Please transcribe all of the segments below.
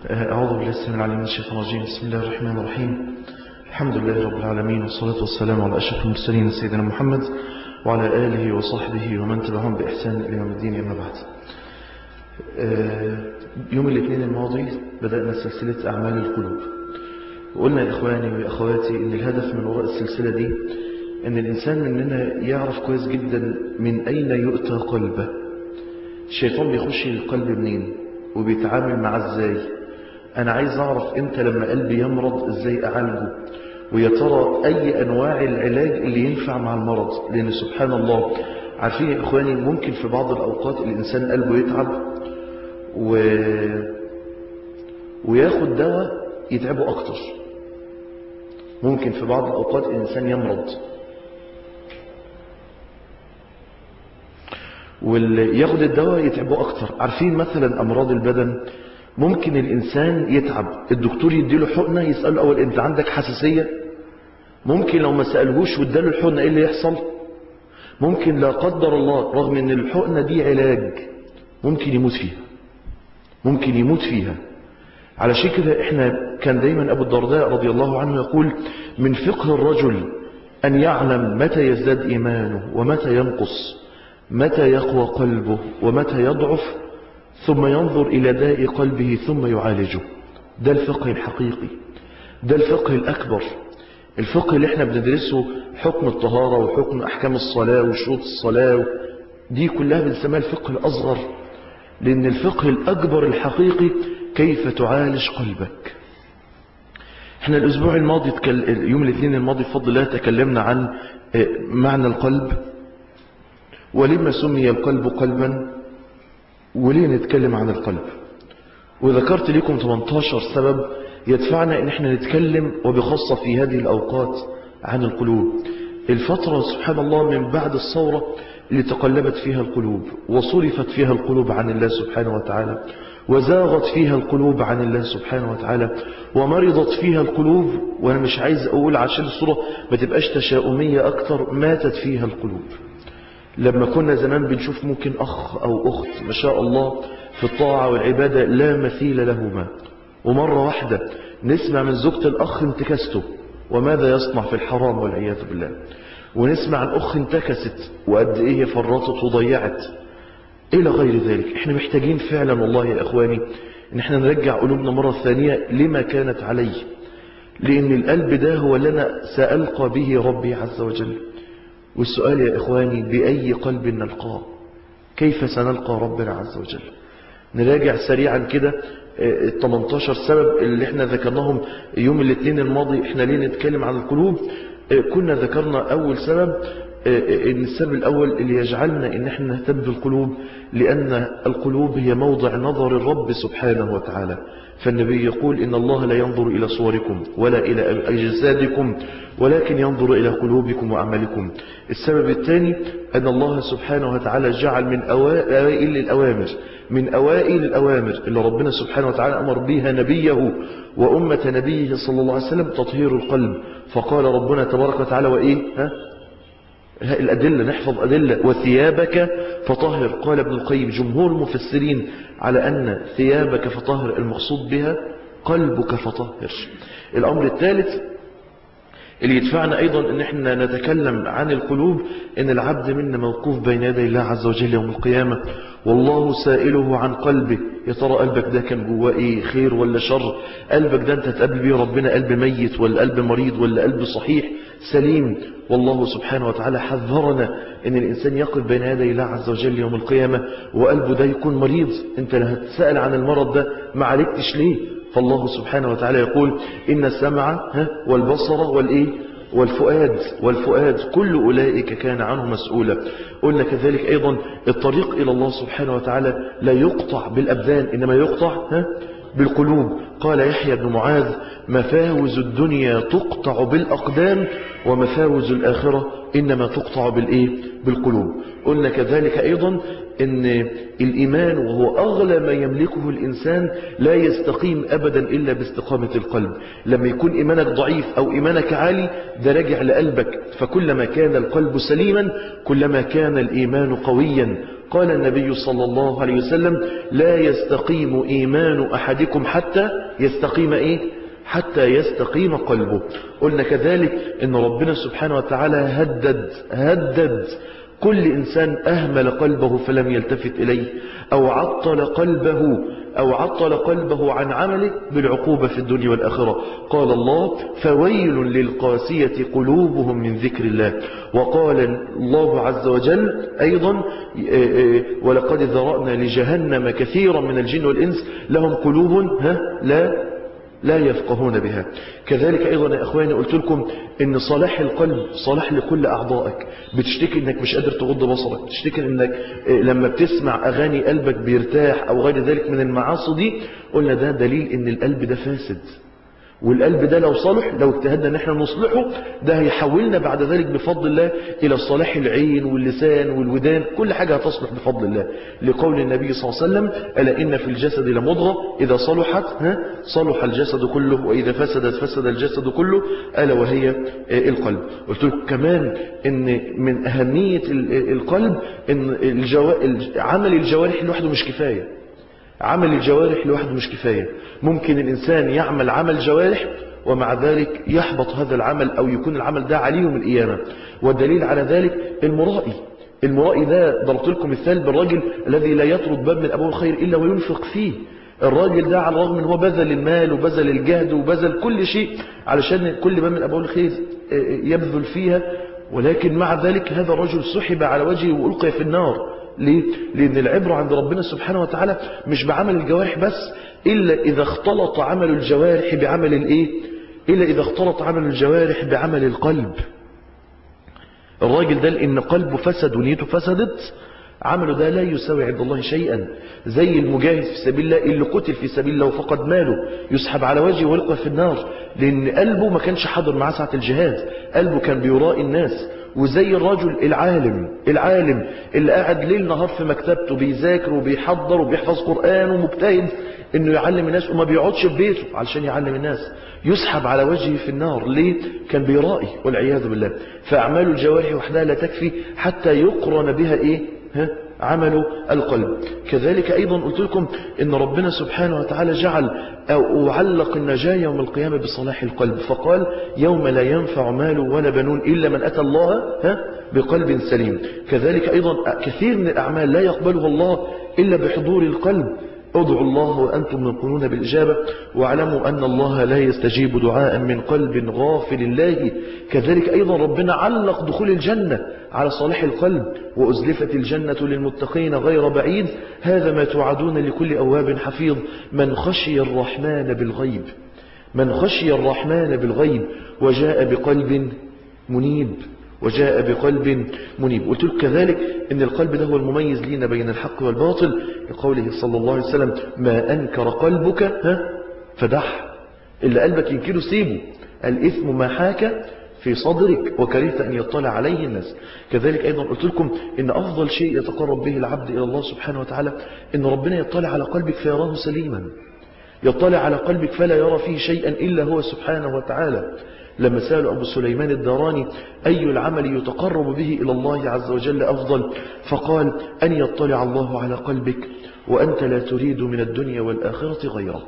أعوذ بالله السميع العليم من الشيطان الرجيم بسم الله الرحمن الرحيم الحمد لله رب العالمين والصلاة والسلام على أشرف المرسلين سيدنا محمد وعلى آله وصحبه ومن تبعهم بإحسان إلى يوم الدين أما بعد يوم الاثنين الماضي بدأنا سلسلة أعمال القلوب وقلنا يا إخواني وأخواتي إن الهدف من وراء السلسلة دي إن الإنسان مننا يعرف كويس جدا من أين يؤتى قلبه الشيطان بيخش القلب منين وبيتعامل معاه ازاي انا عايز اعرف امتى لما قلبي يمرض ازاي اعالجه ويا ترى اي انواع العلاج اللي ينفع مع المرض لان سبحان الله عارفين يا اخواني ممكن في بعض الاوقات الانسان قلبه يتعب و... وياخد دواء يتعبه اكتر ممكن في بعض الاوقات الانسان يمرض واللي ياخد الدواء يتعبه اكتر عارفين مثلا امراض البدن ممكن الانسان يتعب الدكتور يديله حقنه يساله اول انت عندك حساسيه ممكن لو ما سالهوش واداله الحقنه ايه اللي يحصل ممكن لا قدر الله رغم ان الحقنه دي علاج ممكن يموت فيها ممكن يموت فيها علشان كده احنا كان دايما ابو الدرداء رضي الله عنه يقول من فقه الرجل ان يعلم متى يزداد ايمانه ومتى ينقص متى يقوى قلبه ومتى يضعف ثم ينظر إلى داء قلبه ثم يعالجه ده الفقه الحقيقي ده الفقه الأكبر الفقه اللي احنا بندرسه حكم الطهارة وحكم أحكام الصلاة وشروط الصلاة دي كلها بنسميها الفقه الأصغر لأن الفقه الأكبر الحقيقي كيف تعالج قلبك احنا الأسبوع الماضي يوم الاثنين الماضي بفضل الله تكلمنا عن معنى القلب ولما سمي القلب قلبا وليه نتكلم عن القلب وذكرت لكم 18 سبب يدفعنا ان احنا نتكلم وبخاصة في هذه الاوقات عن القلوب الفترة سبحان الله من بعد الثورة اللي تقلبت فيها القلوب وصرفت فيها القلوب عن الله سبحانه وتعالى وزاغت فيها القلوب عن الله سبحانه وتعالى ومرضت فيها القلوب وانا مش عايز اقول عشان الصورة ما تبقاش تشاؤمية اكتر ماتت فيها القلوب لما كنا زمان بنشوف ممكن أخ أو أخت ما شاء الله في الطاعة والعبادة لا مثيل لهما ومرة واحدة نسمع من زوجة الأخ انتكسته وماذا يصنع في الحرام والعياذ بالله ونسمع عن أخ انتكست وقد إيه فرطت وضيعت إلى غير ذلك احنا محتاجين فعلا والله يا إخواني ان احنا نرجع قلوبنا مرة ثانية لما كانت عليه لأن القلب ده هو اللي أنا سألقى به ربي عز وجل والسؤال يا إخواني بأي قلب نلقاه كيف سنلقى ربنا عز وجل نراجع سريعا كده ال 18 سبب اللي احنا ذكرناهم يوم الاثنين الماضي احنا ليه نتكلم عن القلوب كنا ذكرنا أول سبب ان السبب الأول اللي يجعلنا ان احنا نهتم بالقلوب لأن القلوب هي موضع نظر الرب سبحانه وتعالى فالنبي يقول إن الله لا ينظر إلى صوركم ولا إلى أجسادكم ولكن ينظر إلى قلوبكم وأعمالكم السبب الثاني أن الله سبحانه وتعالى جعل من أوائل الأوامر من أوائل الأوامر اللي ربنا سبحانه وتعالى أمر بها نبيه وأمة نبيه صلى الله عليه وسلم تطهير القلب فقال ربنا تبارك وتعالى وإيه ها الأدلة نحفظ أدلة وثيابك فطهر قال ابن القيم جمهور المفسرين على أن ثيابك فطهر المقصود بها قلبك فطهر الأمر الثالث اللي يدفعنا أيضا أن احنا نتكلم عن القلوب أن العبد منا موقوف بين يدي الله عز وجل يوم القيامة والله سائله عن قلبه يا ترى قلبك ده كان جواه ايه خير ولا شر قلبك ده انت تقابل بيه ربنا قلب ميت ولا قلب مريض ولا قلب صحيح سليم والله سبحانه وتعالى حذرنا ان الانسان يقف بين يدي الله عز وجل يوم القيامة وقلبه ده يكون مريض انت لا هتسأل عن المرض ده ما عالجتش ليه فالله سبحانه وتعالى يقول إن السمع والبصر والإيه والفؤاد والفؤاد كل أولئك كان عنه مسؤولا قلنا كذلك أيضا الطريق إلى الله سبحانه وتعالى لا يقطع بالأبدان إنما يقطع بالقلوب قال يحيى بن معاذ مفاوز الدنيا تقطع بالأقدام ومفاوز الآخرة إنما تقطع بالإيه؟ بالقلوب قلنا كذلك أيضا ان الإيمان وهو أغلى ما يملكه الإنسان لا يستقيم أبدا إلا باستقامة القلب لما يكون إيمانك ضعيف أو إيمانك عالي ده راجع لقلبك فكلما كان القلب سليما كلما كان الإيمان قويا قال النبي صلى الله عليه وسلم لا يستقيم إيمان أحدكم حتى يستقيم إيه حتى يستقيم قلبه قلنا كذلك ان ربنا سبحانه وتعالى هدد هدد كل إنسان أهمل قلبه فلم يلتفت إليه أو عطل قلبه أو عطل قلبه عن عمله بالعقوبة في الدنيا والآخرة قال الله فويل للقاسية قلوبهم من ذكر الله وقال الله عز وجل أيضا ولقد ذرأنا لجهنم كثيرا من الجن والإنس لهم قلوب ها لا لا يفقهون بها كذلك أيضا يا أخواني قلت لكم إن صلاح القلب صلاح لكل أعضائك بتشتكي إنك مش قادر تغض بصرك بتشتكي إنك لما بتسمع أغاني قلبك بيرتاح أو غير ذلك من المعاصي دي قلنا ده دليل إن القلب ده فاسد والقلب ده لو صلح لو اجتهدنا ان احنا نصلحه ده هيحولنا بعد ذلك بفضل الله الى صلاح العين واللسان والودان كل حاجة هتصلح بفضل الله لقول النبي صلى الله عليه وسلم ألا إن في الجسد لمضغة إذا صلحت ها صلح الجسد كله وإذا فسدت فسد الجسد كله ألا وهي القلب قلت لكم كمان ان من أهمية القلب ان الجوا... عمل الجوارح لوحده مش كفاية عمل الجوارح لوحده مش كفاية ممكن الإنسان يعمل عمل جوارح ومع ذلك يحبط هذا العمل أو يكون العمل ده عليه من القيامة والدليل على ذلك المرائي المرائي ده ضربت لكم مثال بالرجل الذي لا يطرد باب من أبواب الخير إلا وينفق فيه الراجل ده على الرغم من هو بذل المال وبذل الجهد وبذل كل شيء علشان كل باب من أبواب الخير يبذل فيها ولكن مع ذلك هذا الرجل سحب على وجهه وألقي في النار ليه؟ لأن العبرة عند ربنا سبحانه وتعالى مش بعمل الجوارح بس إلا إذا اختلط عمل الجوارح بعمل الإيه؟ إلا إذا اختلط عمل الجوارح بعمل القلب الراجل ده لأن قلبه فسد ونيته فسدت عمله ده لا يساوي عند الله شيئا زي المجاهد في سبيل الله اللي قتل في سبيل الله وفقد ماله يسحب على وجهه ويلقى في النار لأن قلبه ما كانش حاضر معاه ساعة الجهاد قلبه كان بيرائي الناس وزي الرجل العالم العالم اللي قاعد ليل نهار في مكتبته بيذاكر وبيحضر وبيحفظ قرآن ومجتهد انه يعلم الناس وما بيقعدش في بيته علشان يعلم الناس يسحب على وجهه في النار ليه كان بيرائي والعياذ بالله فأعمال الجوارح وحدها لا تكفي حتى يقرن بها ايه ها عمل القلب كذلك أيضا قلت لكم إن ربنا سبحانه وتعالى جعل أو علق النجاة يوم القيامة بصلاح القلب فقال يوم لا ينفع مال ولا بنون إلا من أتى الله ها بقلب سليم كذلك أيضا كثير من الأعمال لا يقبلها الله إلا بحضور القلب ادعوا الله وأنتم موقنون بالإجابة واعلموا أن الله لا يستجيب دعاء من قلب غافل الله كذلك أيضا ربنا علق دخول الجنة على صالح القلب وأزلفت الجنة للمتقين غير بعيد هذا ما توعدون لكل أواب حفيظ من خشي الرحمن بالغيب من خشي الرحمن بالغيب وجاء بقلب منيب وجاء بقلب منيب قلت لك كذلك ان القلب ده هو المميز لينا بين الحق والباطل لقوله صلى الله عليه وسلم ما أنكر قلبك ها فدح اللي قلبك ينكره سيبه الإثم ما حاك في صدرك وكرهت أن يطلع عليه الناس كذلك أيضا قلت لكم إن أفضل شيء يتقرب به العبد إلى الله سبحانه وتعالى إن ربنا يطلع على قلبك فيراه سليما يطلع على قلبك فلا يرى فيه شيئا إلا هو سبحانه وتعالى لما سأل أبو سليمان الداراني أي العمل يتقرب به إلى الله عز وجل أفضل فقال أن يطلع الله على قلبك وأنت لا تريد من الدنيا والآخرة غيره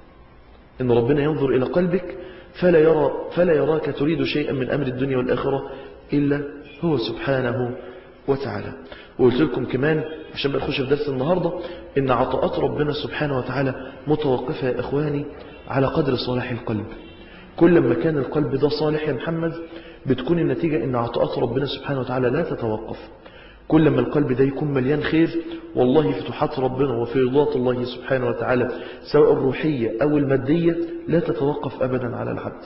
إن ربنا ينظر إلى قلبك فلا, يرى فلا يراك تريد شيئا من أمر الدنيا والآخرة إلا هو سبحانه وتعالى وقلت لكم كمان عشان بنخش في درس النهاردة إن عطاءات ربنا سبحانه وتعالى متوقفة يا إخواني على قدر صلاح القلب كل ما كان القلب ده صالح يا محمد بتكون النتيجة ان عطاءات ربنا سبحانه وتعالى لا تتوقف كل ما القلب ده يكون مليان خير والله فتوحات ربنا وفيضات الله سبحانه وتعالى سواء الروحية أو المادية لا تتوقف أبدا على العبد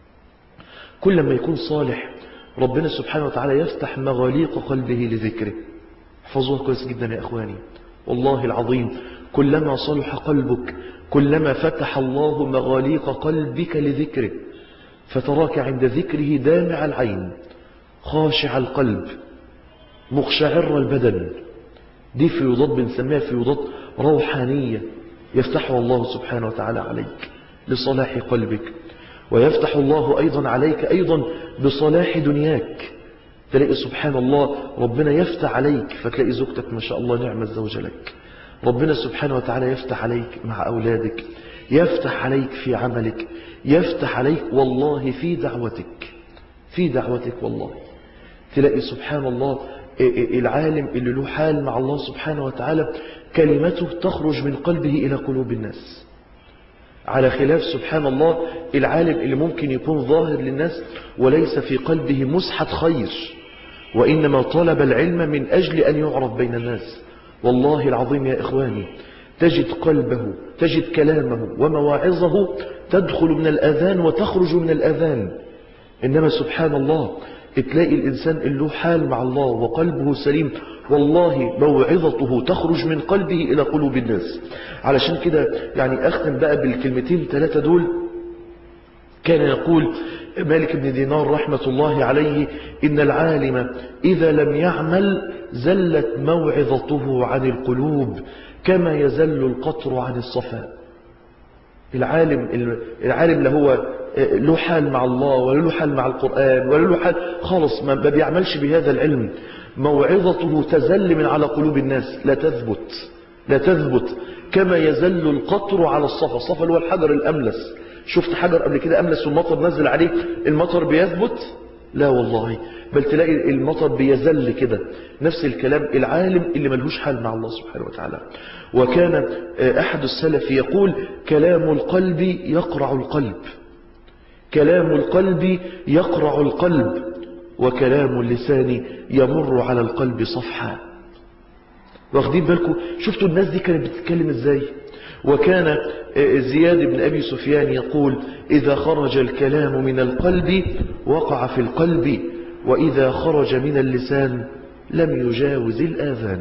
كل ما يكون صالح ربنا سبحانه وتعالى يفتح مغاليق قلبه لذكره احفظوها كويس جدا يا أخواني والله العظيم كلما صلح قلبك كلما فتح الله مغاليق قلبك لذكره فتراك عند ذكره دامع العين خاشع القلب مقشعر البدن دي فيوضات بنسميها فيوضات روحانية يفتحها الله سبحانه وتعالى عليك لصلاح قلبك ويفتح الله أيضا عليك أيضا بصلاح دنياك تلاقي سبحان الله ربنا يفتح عليك فتلاقي زوجتك ما شاء الله نعم الزوجة لك ربنا سبحانه وتعالى يفتح عليك مع أولادك يفتح عليك في عملك يفتح عليك والله في دعوتك في دعوتك والله تلاقي سبحان الله العالم اللي له حال مع الله سبحانه وتعالى كلمته تخرج من قلبه إلى قلوب الناس على خلاف سبحان الله العالم اللي ممكن يكون ظاهر للناس وليس في قلبه مسحة خير وإنما طلب العلم من أجل أن يعرف بين الناس والله العظيم يا إخواني تجد قلبه تجد كلامه ومواعظه تدخل من الأذان وتخرج من الأذان إنما سبحان الله تلاقي الإنسان اللي له حال مع الله وقلبه سليم والله موعظته تخرج من قلبه إلى قلوب الناس علشان كده يعني أختم بقى بالكلمتين ثلاثة دول كان يقول مالك بن دينار رحمة الله عليه إن العالم إذا لم يعمل زلت موعظته عن القلوب كما يزل القطر عن الصفاء العالم العالم لا هو له حال مع الله ولا له حال مع القرآن ولا له حال خالص ما بيعملش بهذا العلم موعظته تزل من على قلوب الناس لا تثبت لا تثبت كما يزل القطر على الصفا الصفا اللي هو الحجر الأملس شفت حجر قبل كده أملس والمطر نزل عليه المطر بيثبت لا والله بل تلاقي المطر بيزل كده نفس الكلام العالم اللي ملهوش حال مع الله سبحانه وتعالى وكان أحد السلف يقول كلام القلب يقرع القلب كلام القلب يقرع القلب وكلام اللسان يمر على القلب صفحا واخدين بالكم شفتوا الناس دي كانت بتتكلم ازاي وكان زياد بن أبي سفيان يقول إذا خرج الكلام من القلب وقع في القلب وإذا خرج من اللسان لم يجاوز الآذان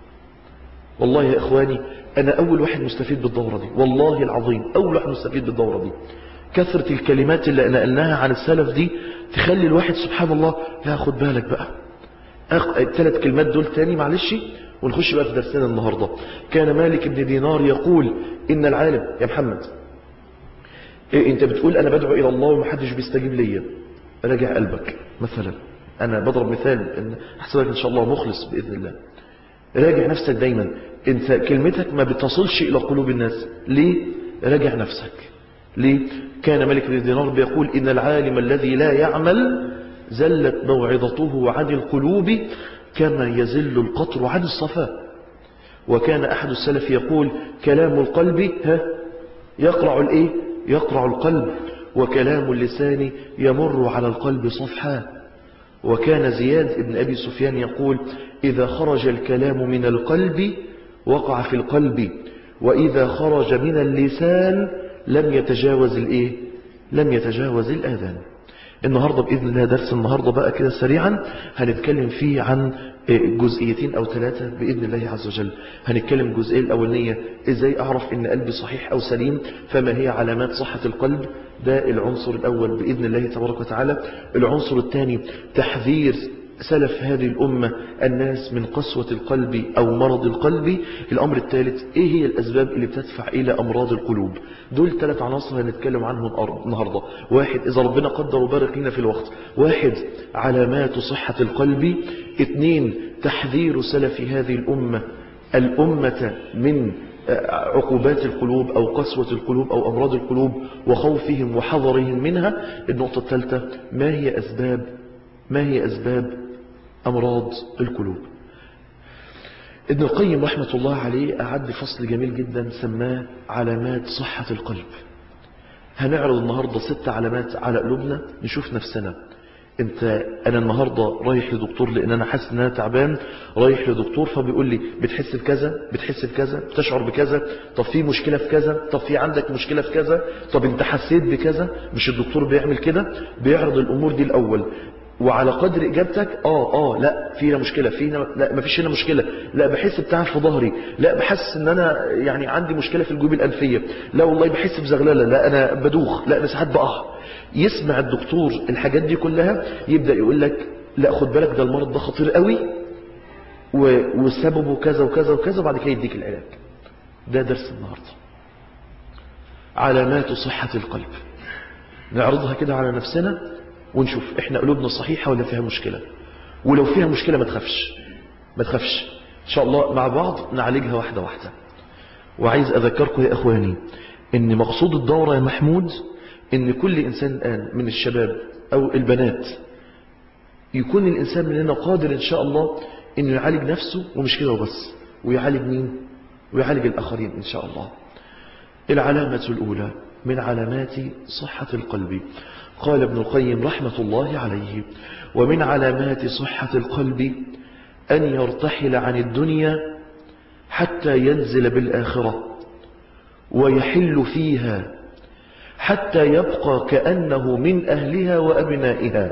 والله يا إخواني أنا أول واحد مستفيد بالدورة دي والله العظيم أول واحد مستفيد بالدورة دي كثرة الكلمات اللي نقلناها عن السلف دي تخلي الواحد سبحان الله لا خد بالك بقى الثلاث كلمات دول تاني معلش ونخش بقى في درسنا النهاردة كان مالك بن دينار يقول إن العالم يا محمد إيه انت بتقول أنا بدعو إلى الله ومحدش بيستجيب ليا راجع قلبك مثلا أنا بضرب مثال إن أحسبك إن شاء الله مخلص بإذن الله راجع نفسك دايما انت كلمتك ما بتصلش إلى قلوب الناس ليه راجع نفسك ليه كان ملك بن دينار بيقول إن العالم الذي لا يعمل زلت موعظته عن القلوب كما يزل القطر عن الصفاء وكان أحد السلف يقول كلام القلب ها يقرع الإيه يقرع القلب وكلام اللسان يمر على القلب صفحا وكان زياد بن أبي سفيان يقول إذا خرج الكلام من القلب وقع في القلب وإذا خرج من اللسان لم يتجاوز الإيه لم يتجاوز الآذان النهاردة بإذن الله درس النهاردة بقى كده سريعا هنتكلم فيه عن جزئيتين أو ثلاثة بإذن الله عز وجل هنتكلم الجزئية الأولانية إزاي أعرف إن قلبي صحيح أو سليم فما هي علامات صحة القلب ده العنصر الأول بإذن الله تبارك وتعالى العنصر الثاني تحذير سلف هذه الأمة الناس من قسوة القلب أو مرض القلب الأمر الثالث إيه هي الأسباب اللي بتدفع إلى أمراض القلوب دول ثلاث عناصر هنتكلم عنهم النهاردة واحد إذا ربنا قدر وبارك لنا في الوقت واحد علامات صحة القلب اثنين تحذير سلف هذه الأمة الأمة من عقوبات القلوب أو قسوة القلوب أو أمراض القلوب وخوفهم وحذرهم منها النقطة الثالثة ما هي أسباب ما هي أسباب أمراض القلوب ابن القيم رحمة الله عليه أعد فصل جميل جدا سماه علامات صحة القلب هنعرض النهاردة ست علامات على قلوبنا نشوف نفسنا انت انا النهاردة رايح لدكتور لان انا حاسس ان انا تعبان رايح لدكتور فبيقول لي بتحس بكذا بتحس بكذا بتشعر بكذا طب في مشكلة في كذا طب في عندك مشكلة في كذا طب انت حسيت بكذا مش الدكتور بيعمل كده بيعرض الامور دي الاول وعلى قدر اجابتك اه اه لا في هنا مشكله في هنا لا ما فيش هنا مشكله لا بحس بتعب في ظهري لا بحس ان انا يعني عندي مشكله في الجيوب الانفيه لا والله بحس بزغلله لا انا بدوخ لا انا ساعات بقع يسمع الدكتور الحاجات دي كلها يبدا يقول لك لا خد بالك ده المرض ده خطير قوي وسببه كذا وكذا وكذا وبعد كده يديك العلاج ده درس النهاردة علامات صحة القلب نعرضها كده على نفسنا ونشوف احنا قلوبنا صحيحة ولا فيها مشكلة ولو فيها مشكلة ما تخافش ما تخافش ان شاء الله مع بعض نعالجها واحدة واحدة وعايز اذكركم يا اخواني ان مقصود الدورة يا محمود ان كل انسان الان من الشباب او البنات يكون الانسان مننا قادر ان شاء الله انه يعالج نفسه ومش كده وبس ويعالج مين ويعالج الاخرين ان شاء الله العلامة الاولى من علامات صحة القلب قال ابن القيم رحمة الله عليه ومن علامات صحة القلب أن يرتحل عن الدنيا حتى ينزل بالآخرة ويحل فيها حتى يبقى كأنه من أهلها وأبنائها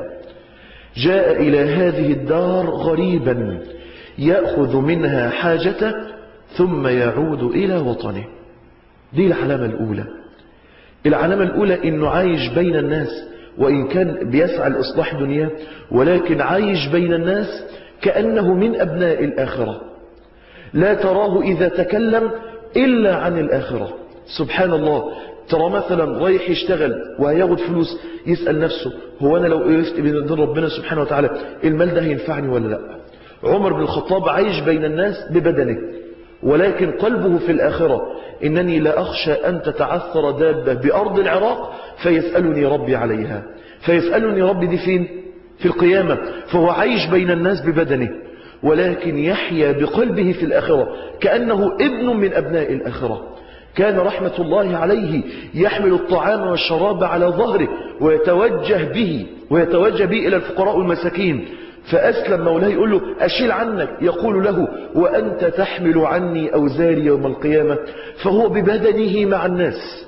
جاء إلى هذه الدار غريبا يأخذ منها حاجته ثم يعود إلى وطنه دي العلامة الأولى العلامة الأولى إنه عايش بين الناس وإن كان بيسعى لإصلاح دنياه ولكن عايش بين الناس كأنه من أبناء الآخرة لا تراه إذا تكلم إلا عن الآخرة سبحان الله ترى مثلا رايح يشتغل وهياخد فلوس يسأل نفسه هو أنا لو وقفت بين دين ربنا سبحانه وتعالى المال ده هينفعني ولا لا عمر بن الخطاب عايش بين الناس ببدنه ولكن قلبه في الآخرة إنني لا أخشى أن تتعثر دابة بأرض العراق فيسألني ربي عليها فيسألني ربي دي فين في القيامة فهو عايش بين الناس ببدنه ولكن يحيا بقلبه في الآخرة كأنه ابن من أبناء الآخرة كان رحمة الله عليه يحمل الطعام والشراب على ظهره ويتوجه به ويتوجه به إلى الفقراء والمساكين فأسلم مولاه يقول له أشيل عنك يقول له وأنت تحمل عني أوزاري يوم القيامة فهو ببدنه مع الناس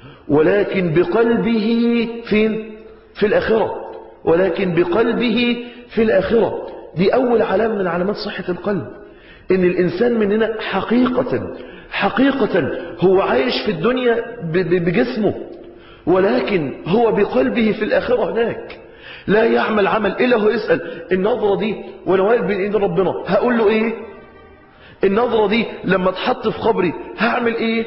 ولكن بقلبه فين في الآخرة ولكن بقلبه في الآخرة دي أول علامة من علامات صحة القلب إن الإنسان مننا حقيقة حقيقة هو عايش في الدنيا بجسمه ولكن هو بقلبه في الآخرة هناك لا يعمل عمل إلا هو يسأل النظرة دي وانا واقف بين ايدين ربنا هقول له ايه النظرة دي لما اتحط في قبري هعمل ايه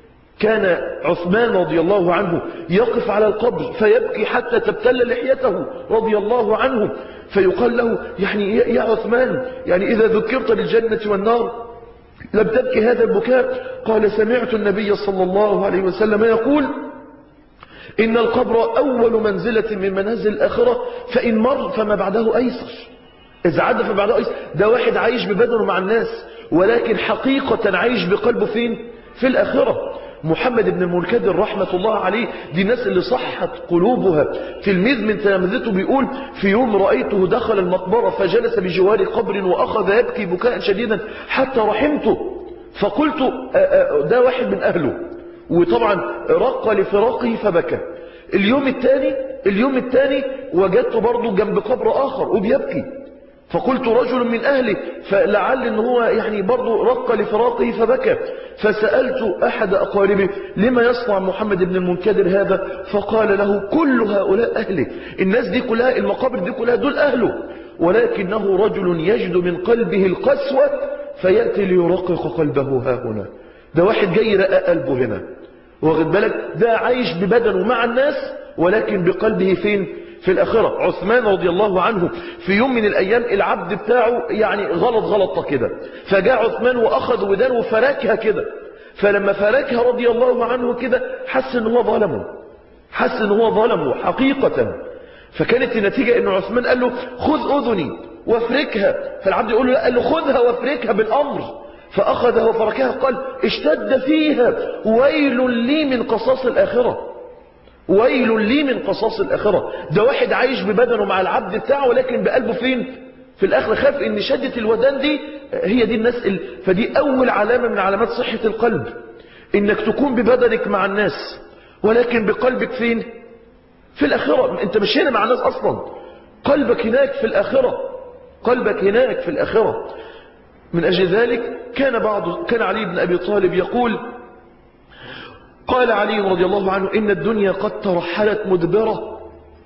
كان عثمان رضي الله عنه يقف على القبر فيبكي حتى تبتل لحيته رضي الله عنه فيقال له يعني يا عثمان يعني إذا ذكرت بالجنة والنار لم تبكي هذا البكاء قال سمعت النبي صلى الله عليه وسلم يقول إن القبر أول منزلة من منازل الآخرة فإن مر فما بعده أيسر إذا عاد فما بعده أيسر ده واحد عايش ببدنه مع الناس ولكن حقيقة عايش بقلبه فين في الآخرة محمد بن المنكدر رحمة الله عليه دي الناس اللي صحت قلوبها تلميذ من تلامذته بيقول في يوم رأيته دخل المقبرة فجلس بجوار قبر وأخذ يبكي بكاء شديدا حتى رحمته فقلت ده واحد من أهله وطبعا رق لفراقه فبكى اليوم الثاني اليوم الثاني وجدته برضه جنب قبر آخر وبيبكي فقلت رجل من أهله فلعل ان هو يعني برضه رق لفراقه فبكى فسألت أحد أقاربه لما يصنع محمد بن المنكدر هذا فقال له كل هؤلاء أهله الناس دي كلها المقابر دي كلها دول أهله ولكنه رجل يجد من قلبه القسوة فيأتي ليرقق قلبه ها هنا ده واحد جاي رقى قلبه هنا واخد بالك ده عايش ببدنه مع الناس ولكن بقلبه فين في الآخرة عثمان رضي الله عنه في يوم من الأيام العبد بتاعه يعني غلط غلطة كده فجاء عثمان وأخذ ودانه وفركها كده فلما فركها رضي الله عنه كده حس ان هو ظلمه حس ان هو ظلمه حقيقة فكانت النتيجة ان عثمان قال له خذ أذني وافركها فالعبد يقول له قال له خذها وافركها بالأمر فأخذها وفركها قال اشتد فيها ويل لي من قصاص الآخرة ويل لي من قصاص الآخرة ده واحد عايش ببدنه مع العبد بتاعه ولكن بقلبه فين في الآخرة خاف ان شدة الودان دي هي دي الناس ال... فدي أول علامة من علامات صحة القلب انك تكون ببدنك مع الناس ولكن بقلبك فين في الآخرة انت مش هنا مع الناس أصلا قلبك هناك في الآخرة قلبك هناك في الآخرة من أجل ذلك كان بعض كان علي بن أبي طالب يقول قال علي رضي الله عنه إن الدنيا قد ترحلت مدبرة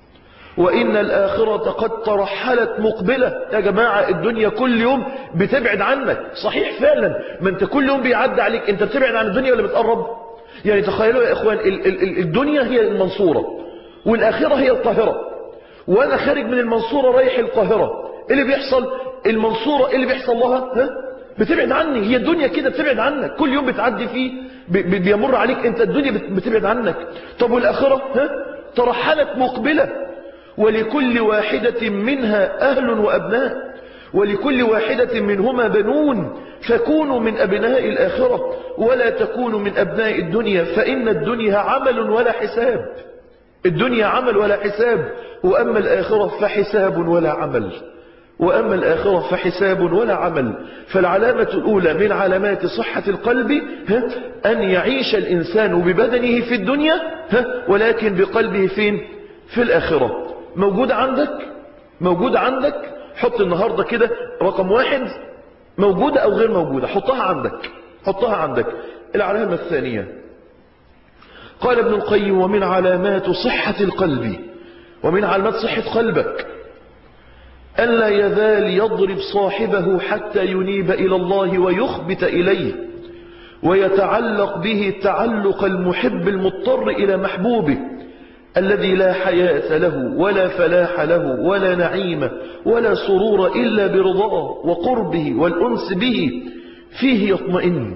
وإن الآخرة قد ترحلت مقبلة يا جماعة الدنيا كل يوم بتبعد عنك صحيح فعلا ما انت كل يوم بيعدي عليك انت بتبعد عن الدنيا ولا بتقرب يعني تخيلوا يا إخوان ال ال الدنيا هي المنصورة والآخرة هي القاهرة وأنا خارج من المنصورة رايح القاهرة اللي بيحصل المنصورة اللي بيحصل لها ها؟ بتبعد عني هي الدنيا كده بتبعد عنك كل يوم بتعدي فيه بيمر عليك انت الدنيا بتبعد عنك طب والآخرة ها؟ ترحلت مقبلة ولكل واحدة منها أهل وأبناء ولكل واحدة منهما بنون فكونوا من أبناء الآخرة ولا تكونوا من أبناء الدنيا فإن الدنيا عمل ولا حساب الدنيا عمل ولا حساب وأما الآخرة فحساب ولا عمل وأما الآخرة فحساب ولا عمل فالعلامة الأولى من علامات صحة القلب ها أن يعيش الإنسان ببدنه في الدنيا ها ولكن بقلبه فين في الآخرة موجود عندك موجود عندك حط النهاردة كده رقم واحد موجودة أو غير موجودة حطها عندك حطها عندك العلامة الثانية قال ابن القيم ومن علامات صحة القلب ومن علامات صحة قلبك ألا يزال يضرب صاحبه حتى ينيب إلى الله ويخبت إليه ويتعلق به تعلق المحب المضطر إلى محبوبه الذي لا حياة له ولا فلاح له ولا نعيم ولا سرور إلا برضاه وقربه والأنس به فيه يطمئن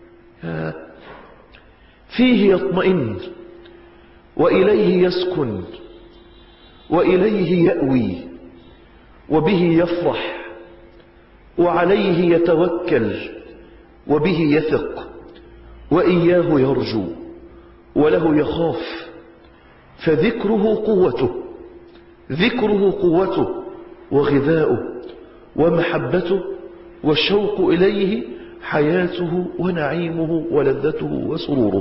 فيه يطمئن وإليه يسكن وإليه يأوي وبه يفرح وعليه يتوكل وبه يثق وإياه يرجو وله يخاف فذكره قوته ذكره قوته وغذاؤه ومحبته والشوق إليه حياته ونعيمه ولذته وسروره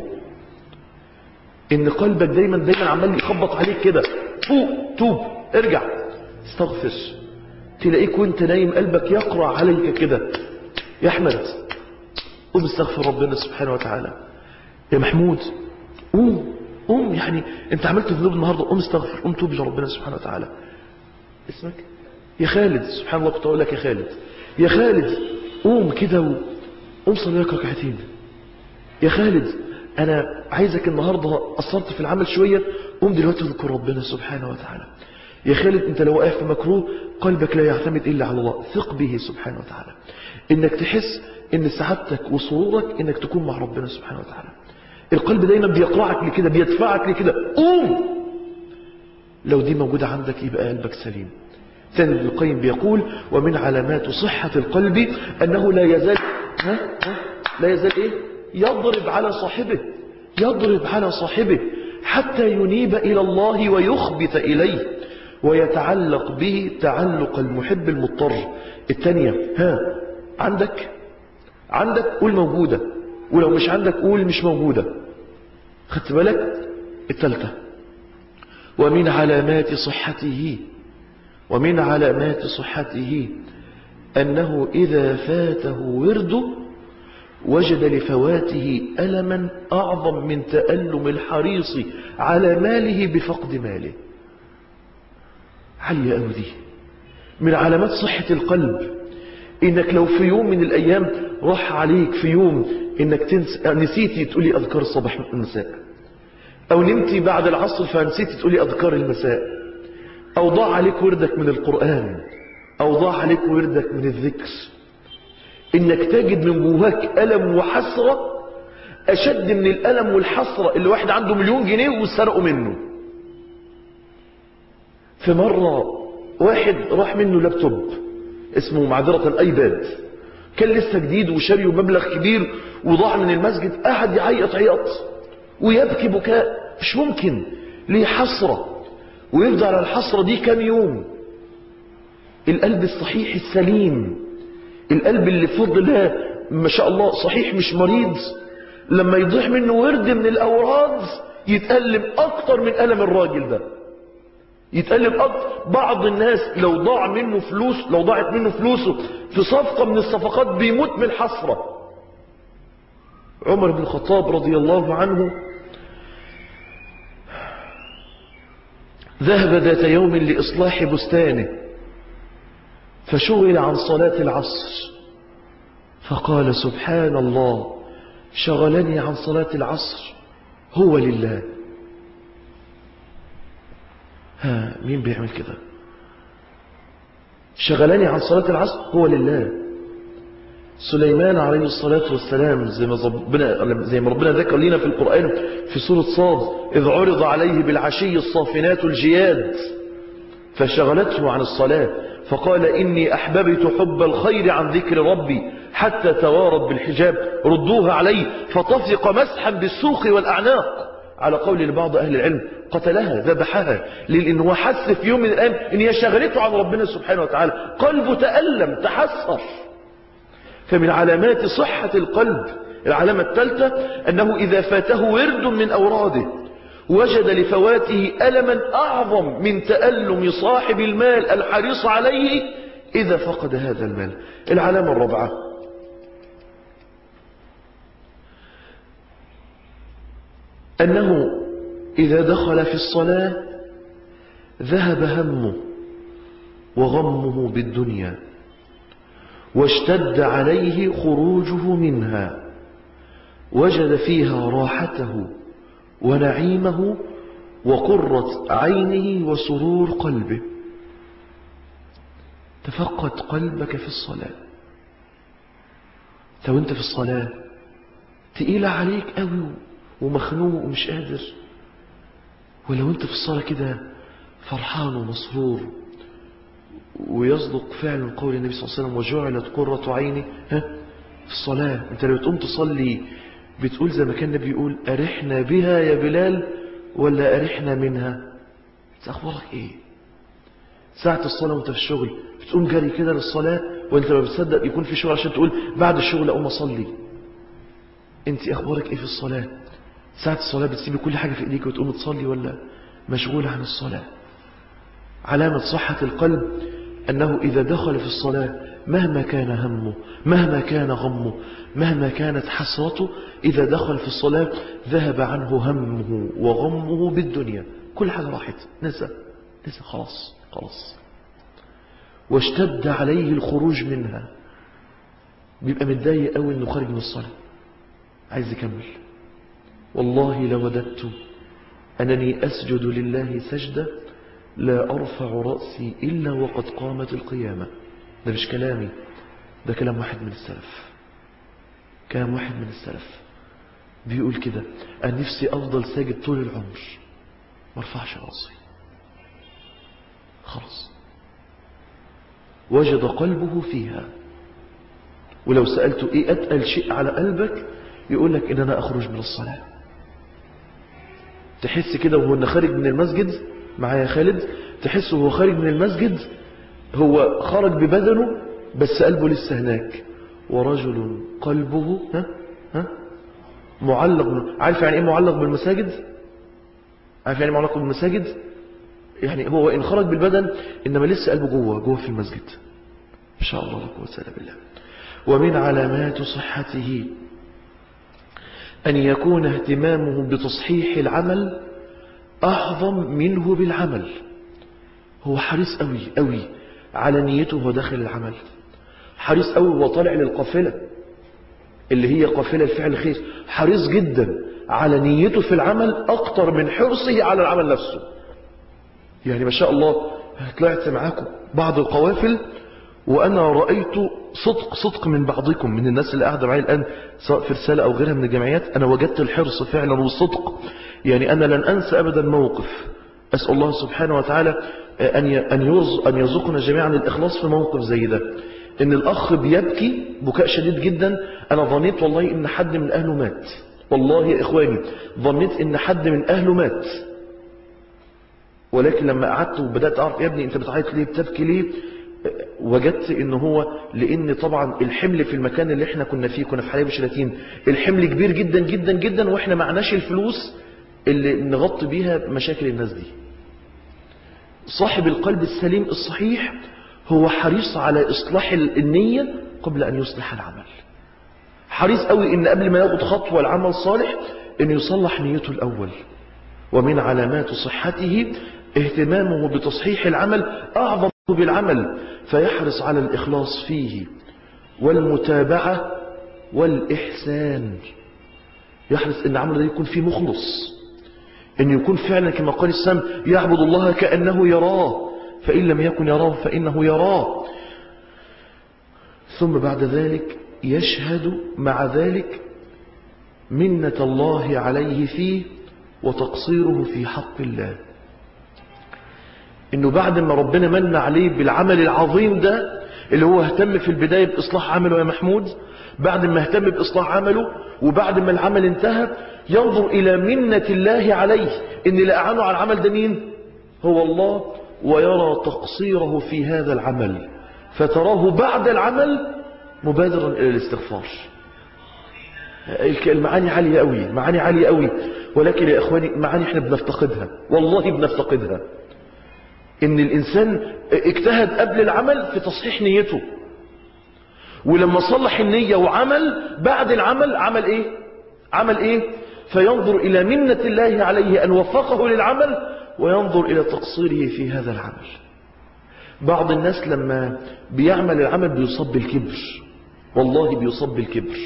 إن قلبك دايما دايما عمال يخبط عليك كده فوق توب ارجع استغفر تلاقيك وانت نايم قلبك يقرع عليك كده يا أحمد قوم استغفر ربنا سبحانه وتعالى يا محمود قوم قوم يعني انت عملت ذنوب النهارده قوم استغفر قوم توب لربنا سبحانه وتعالى اسمك يا خالد سبحان الله كنت اقول لك يا خالد يا خالد قوم كده و... قوم صلي لك ركعتين يا خالد انا عايزك النهارده قصرت في العمل شويه قوم دلوقتي اذكر ربنا سبحانه وتعالى يا خالد انت لو واقف في مكروه قلبك لا يعتمد الا على الله ثق به سبحانه وتعالى انك تحس ان سعادتك وسرورك انك تكون مع ربنا سبحانه وتعالى القلب دايما بيقرعك لكده بيدفعك لكده قوم لو دي موجودة عندك يبقى قلبك سليم ثاني ابن القيم بيقول ومن علامات صحة القلب أنه لا يزال ها؟ ها؟ لا يزال إيه؟ يضرب على صاحبه يضرب على صاحبه حتى ينيب إلى الله ويخبت إليه ويتعلق به تعلق المحب المضطر الثانية ها عندك عندك قول موجودة ولو مش عندك قول مش موجودة خدت بالك الثالثة ومن علامات صحته ومن علامات صحته أنه إذا فاته ورده وجد لفواته ألما أعظم من تألم الحريص على ماله بفقد ماله عالية أوي دي من علامات صحة القلب إنك لو في يوم من الأيام راح عليك في يوم إنك تنس... نسيتي تقولي أذكار الصباح والمساء أو نمتي بعد العصر فنسيتي تقولي أذكار المساء أو ضاع عليك وردك من القرآن أو ضاع عليك وردك من الذكر إنك تجد من جواك ألم وحسرة أشد من الألم والحسرة اللي واحد عنده مليون جنيه وسرقوا منه في مرة واحد راح منه لابتوب اسمه معذرة الايباد كان لسه جديد وشاريه مبلغ كبير وضاع من المسجد قعد يعيط عياط ويبكي بكاء مش ممكن ليه حسرة ويفضل على الحسرة دي كام يوم القلب الصحيح السليم القلب اللي فضل الله ما شاء الله صحيح مش مريض لما يضيع منه ورد من الأوراد يتألم أكتر من ألم الراجل ده يتقلب أكتر بعض الناس لو ضاع منه فلوس لو ضاعت منه فلوسه في صفقة من الصفقات بيموت من الحسرة عمر بن الخطاب رضي الله عنه ذهب ذات يوم لإصلاح بستانه فشغل عن صلاة العصر فقال سبحان الله شغلني عن صلاة العصر هو لله ها مين بيعمل كده شغلني عن صلاة العصر هو لله سليمان عليه الصلاة والسلام زي ما ربنا, زي ما ربنا ذكر لنا في القرآن في سورة صاد إذ عرض عليه بالعشي الصافنات الجياد فشغلته عن الصلاة فقال إني أحببت حب الخير عن ذكر ربي حتى توارد بالحجاب ردوها عليه فطفق مسحا بالسوق والأعناق على قول لبعض أهل العلم قتلها ذبحها لأنه هو حس في يوم من الأيام إن هي شغلته عن ربنا سبحانه وتعالى قلبه تألم تحسر فمن علامات صحة القلب العلامة الثالثة أنه إذا فاته ورد من أوراده وجد لفواته ألما أعظم من تألم صاحب المال الحريص عليه إذا فقد هذا المال العلامة الرابعة أنه إذا دخل في الصلاة ذهب همه وغمه بالدنيا واشتد عليه خروجه منها وجد فيها راحته ونعيمه وقرة عينه وسرور قلبه تفقد قلبك في الصلاة لو انت في الصلاة تقيلة عليك قوي ومخنوق ومش قادر ولو انت في الصلاة كده فرحان ومسرور ويصدق فعلا قول النبي صلى الله عليه وسلم وجعلت قرة عيني ها في الصلاة انت لو تقوم تصلي بتقول زي ما كان النبي يقول أرحنا بها يا بلال ولا أرحنا منها أخبارك إيه ساعة الصلاة وانت في الشغل بتقوم جري كده للصلاة وانت ما بتصدق يكون في شغل عشان تقول بعد الشغل أقوم أصلي انت أخبارك إيه في الصلاة ساعة الصلاة بتسيبي كل حاجة في إيديك وتقوم تصلي ولا مشغولة عن الصلاة علامة صحة القلب أنه إذا دخل في الصلاة مهما كان همه مهما كان غمه مهما كانت حسرته إذا دخل في الصلاة ذهب عنه همه وغمه بالدنيا كل حاجة راحت نسى نسى خلاص خلاص واشتد عليه الخروج منها بيبقى متضايق قوي انه خارج من الصلاة عايز يكمل والله لوددت أنني أسجد لله سجدة لا أرفع رأسي إلا وقد قامت القيامة ده مش كلامي ده كلام واحد من السلف كلام واحد من السلف بيقول كده أنا نفسي أفضل ساجد طول العمر ما ارفعش راسي خلاص وجد قلبه فيها ولو سألته إيه أتقل شيء على قلبك يقول لك إن أنا أخرج من الصلاة تحس كده وهو خارج من المسجد معايا خالد تحس وهو خارج من المسجد هو خرج ببدنه بس قلبه لسه هناك ورجل قلبه ها ها معلق عارف يعني ايه معلق بالمساجد عارف يعني معلق بالمساجد يعني هو ان خرج بالبدن انما لسه قلبه جوه جوه في المسجد ان شاء الله لا قوه الا بالله ومن علامات صحته أن يكون اهتمامه بتصحيح العمل أعظم منه بالعمل هو حريص قوي قوي على نيته وهو داخل العمل حريص قوي وهو طالع للقافلة اللي هي قافلة الفعل الخير حريص جدا على نيته في العمل أكتر من حرصه على العمل نفسه يعني ما شاء الله طلعت معاكم بعض القوافل وأنا رأيت صدق صدق من بعضكم من الناس اللي قاعدة معي الآن سواء في رسالة أو غيرها من الجمعيات أنا وجدت الحرص فعلا والصدق يعني أنا لن أنسى أبدا موقف أسأل الله سبحانه وتعالى أن أن يرزقنا جميعا الإخلاص في موقف زي ده إن الأخ بيبكي بكاء شديد جدا أنا ظنيت والله إن حد من أهله مات والله يا إخواني ظنيت إن حد من أهله مات ولكن لما قعدت وبدأت أعرف يا ابني أنت بتعيط ليه بتبكي ليه وجدت ان هو لان طبعا الحمل في المكان اللي احنا كنا فيه كنا في حلايب شلاتين الحمل كبير جدا جدا جدا واحنا معناش الفلوس اللي نغطي بيها مشاكل الناس دي صاحب القلب السليم الصحيح هو حريص على اصلاح النية قبل ان يصلح العمل حريص قوي ان قبل ما ياخد خطوة العمل صالح ان يصلح نيته الاول ومن علامات صحته اهتمامه بتصحيح العمل أعظم بالعمل فيحرص على الإخلاص فيه والمتابعة والإحسان يحرص أن عمله ده يكون فيه مخلص أن يكون فعلا كما قال السام يعبد الله كأنه يراه فإن لم يكن يراه فإنه يراه ثم بعد ذلك يشهد مع ذلك منة الله عليه فيه وتقصيره في حق الله انه بعد ما ربنا من عليه بالعمل العظيم ده اللي هو اهتم في البداية بإصلاح عمله يا محمود بعد ما اهتم بإصلاح عمله وبعد ما العمل انتهى ينظر إلى منة الله عليه إن اللي أعانه على العمل ده مين هو الله ويرى تقصيره في هذا العمل فتراه بعد العمل مبادرا إلى الاستغفار المعاني عالية قوي معاني عالية قوي ولكن يا إخواني معاني احنا بنفتقدها والله بنفتقدها ان الانسان اجتهد قبل العمل في تصحيح نيته ولما صلح النية وعمل بعد العمل عمل ايه عمل ايه فينظر الى منة الله عليه ان وفقه للعمل وينظر الى تقصيره في هذا العمل بعض الناس لما بيعمل العمل بيصاب بالكبر والله بيصاب بالكبر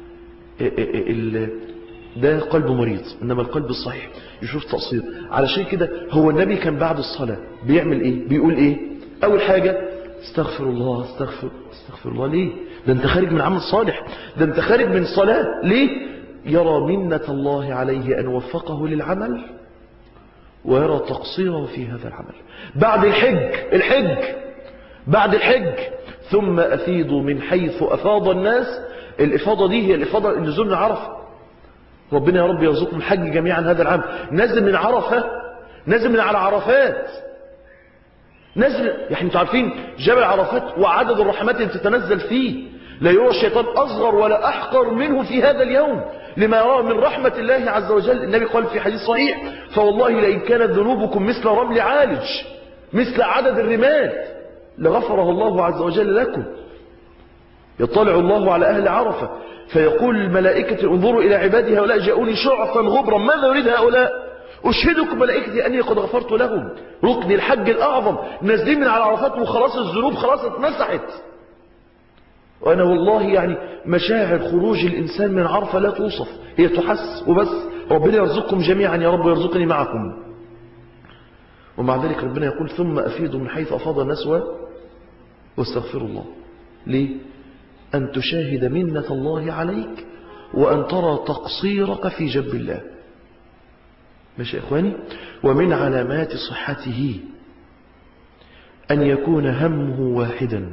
ده قلب مريض إنما القلب الصحيح يشوف تقصير علشان كده هو النبي كان بعد الصلاة بيعمل إيه بيقول إيه أول حاجة استغفر الله استغفر استغفر الله ليه ده انت خارج من عمل صالح ده انت خارج من صلاة ليه يرى منة الله عليه أن وفقه للعمل ويرى تقصيره في هذا العمل بعد الحج الحج بعد الحج ثم أفيضوا من حيث أفاض الناس الإفاضة دي هي الإفاضة النزول من عرفة ربنا يا رب يرزقنا الحج جميعا هذا العام نزل من عرفة نزل من على عرفات نزل يعني انتوا عارفين جبل عرفات وعدد الرحمات اللي تتنزل فيه لا يرى الشيطان أصغر ولا أحقر منه في هذا اليوم لما يراه من رحمة الله عز وجل النبي قال في حديث صحيح فوالله لئن كانت ذنوبكم مثل رمل عالج مثل عدد الرمال لغفره الله عز وجل لكم يطلع الله على أهل عرفة فيقول الملائكة انظروا إلى عبادي هؤلاء جاءوني شعثا غبرا ماذا يريد هؤلاء أشهدكم ملائكتي أني قد غفرت لهم ركن الحج الأعظم نازلين من على عرفات وخلاص الذنوب خلاص اتمسحت وأنا والله يعني مشاعر خروج الإنسان من عرفة لا توصف هي تحس وبس ربنا يرزقكم جميعا يا رب ويرزقني معكم ومع ذلك ربنا يقول ثم أفيدوا من حيث أفاض الناس واستغفروا الله ليه أن تشاهد منة الله عليك وأن ترى تقصيرك في جب الله ماشي يا إخواني ومن علامات صحته أن يكون همه واحدا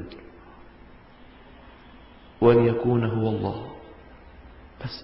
وأن يكون هو الله بس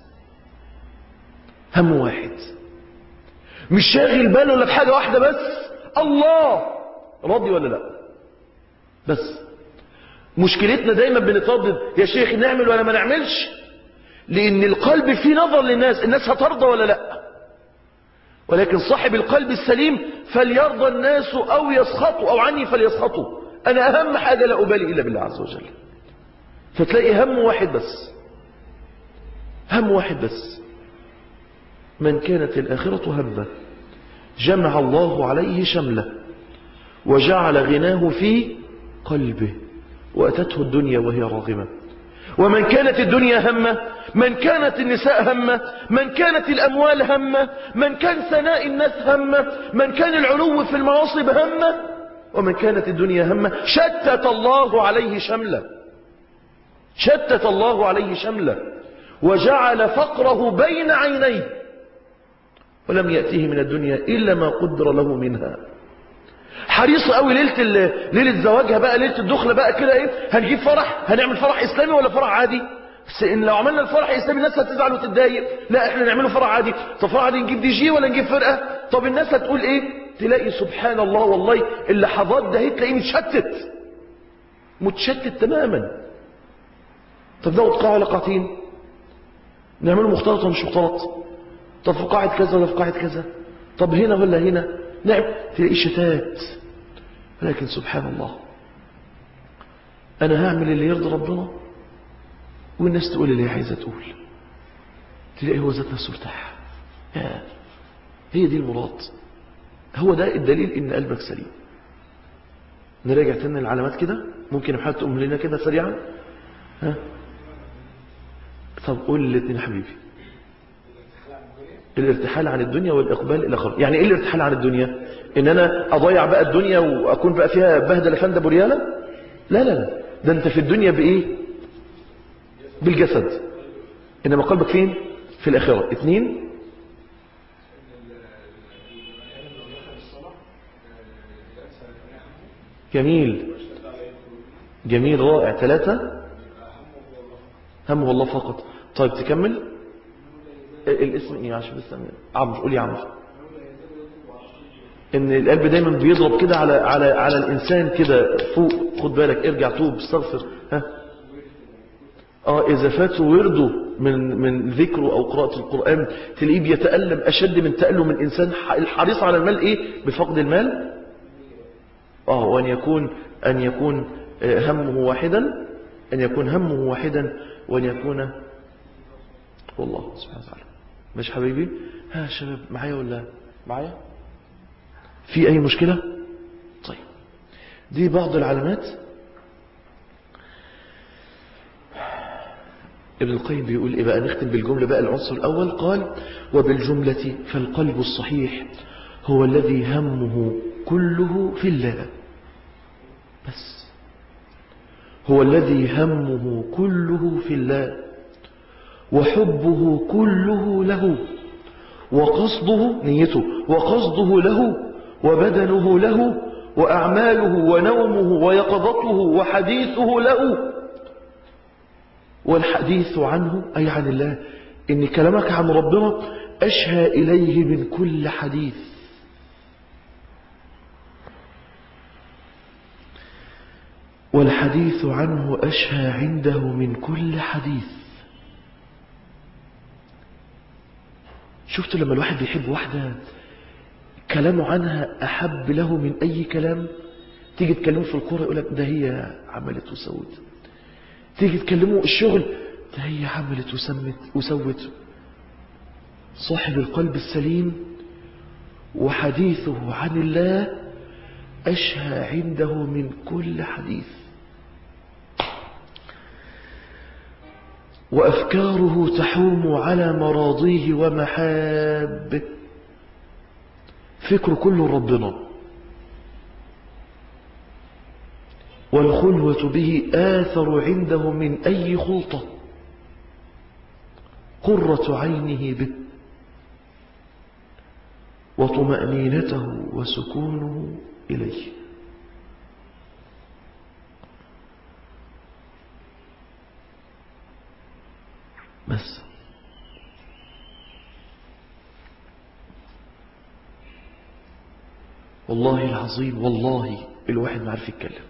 هم واحد مش شاغل باله ولا بحاجة واحدة بس الله راضي ولا لا بس مشكلتنا دايما بنتردد يا شيخ نعمل ولا ما نعملش لان القلب فيه نظر للناس الناس هترضى ولا لا ولكن صاحب القلب السليم فليرضى الناس او يسخطوا او عني فليسخطوا انا اهم حاجة لا ابالي الا بالله عز وجل فتلاقي هم واحد بس هم واحد بس من كانت الآخرة همه جمع الله عليه شمله وجعل غناه في قلبه وأتته الدنيا وهي راغمة ومن كانت الدنيا همه من كانت النساء همه من كانت الأموال همه من كان ثناء الناس همه من كان العلو في المناصب همه ومن كانت الدنيا همه شتت الله عليه شمله شتت الله عليه شمله وجعل فقره بين عينيه ولم يأتيه من الدنيا إلا ما قدر له منها حريص قوي ليلة ليلة زواجها بقى ليلة الدخلة بقى كده ايه هنجيب فرح هنعمل فرح اسلامي ولا فرح عادي بس ان لو عملنا الفرح الاسلامي الناس هتزعل وتتضايق لا احنا نعمله فرح عادي طب فرح عادي نجيب دي جي ولا نجيب فرقة طب الناس هتقول ايه تلاقي سبحان الله والله اللحظات ده تلاقيه متشتت متشتت تماما طب ده قاعة ولا قاعتين نعمله مختلط ولا مش مختلط طب في قاعة كذا ولا في قاعة كذا طب هنا ولا هنا نعم تلاقي شتات لكن سبحان الله أنا هعمل اللي يرضي ربنا والناس تقول اللي هي عايزة تقول تلاقي هو ذات نفسه ارتاح هي دي المراد هو ده الدليل ان قلبك سليم نراجع تاني العلامات كده ممكن محمد تقوم لنا كده سريعا ها طب قول الاثنين حبيبي الارتحال عن الدنيا والإقبال إلى خلق يعني إيه الارتحال عن الدنيا إن أنا أضيع بقى الدنيا وأكون بقى فيها بهدل فندة بريالة لا لا لا ده أنت في الدنيا بإيه بالجسد إنما قلبك فين في الآخرة اثنين جميل جميل رائع ثلاثة همه الله فقط طيب تكمل الاسم ايه عشان بس عمرو قول يا عمرو ان القلب دايما بيضرب كده على على على الانسان كده فوق خد بالك ارجع توب استغفر ها اه اذا فاته ورده من من ذكره او قراءه القران تلاقيه بيتالم اشد من تالم الانسان الحريص على المال ايه بفقد المال اه وان يكون ان يكون همه واحدا ان يكون همه واحدا وان يكون والله سبحانه وتعالى مش حبيبي ها شباب معايا ولا معايا في أي مشكلة طيب دي بعض العلامات ابن القيم بيقول إيه بقى نختم بالجملة بقى العنصر الأول قال وبالجملة فالقلب الصحيح هو الذي همه كله في الله بس هو الذي همه كله في الله وحبه كله له وقصده نيته وقصده له وبدنه له وأعماله ونومه ويقظته وحديثه له والحديث عنه أي عن الله إن كلامك عن ربنا أشهى إليه من كل حديث والحديث عنه أشهى عنده من كل حديث شفتوا لما الواحد بيحب واحدة كلامه عنها أحب له من أي كلام تيجي تكلمه في الكورة يقول لك ده هي عملت وسوت تيجي تكلمه الشغل ده هي عملت وسمت وسوت صاحب القلب السليم وحديثه عن الله أشهى عنده من كل حديث وأفكاره تحوم على مراضيه ومحابه فكر كل ربنا والخلوة به آثر عنده من أي خلطة قرة عينه به وطمأنينته وسكونه إليه بس والله العظيم والله الواحد ما عارف يتكلم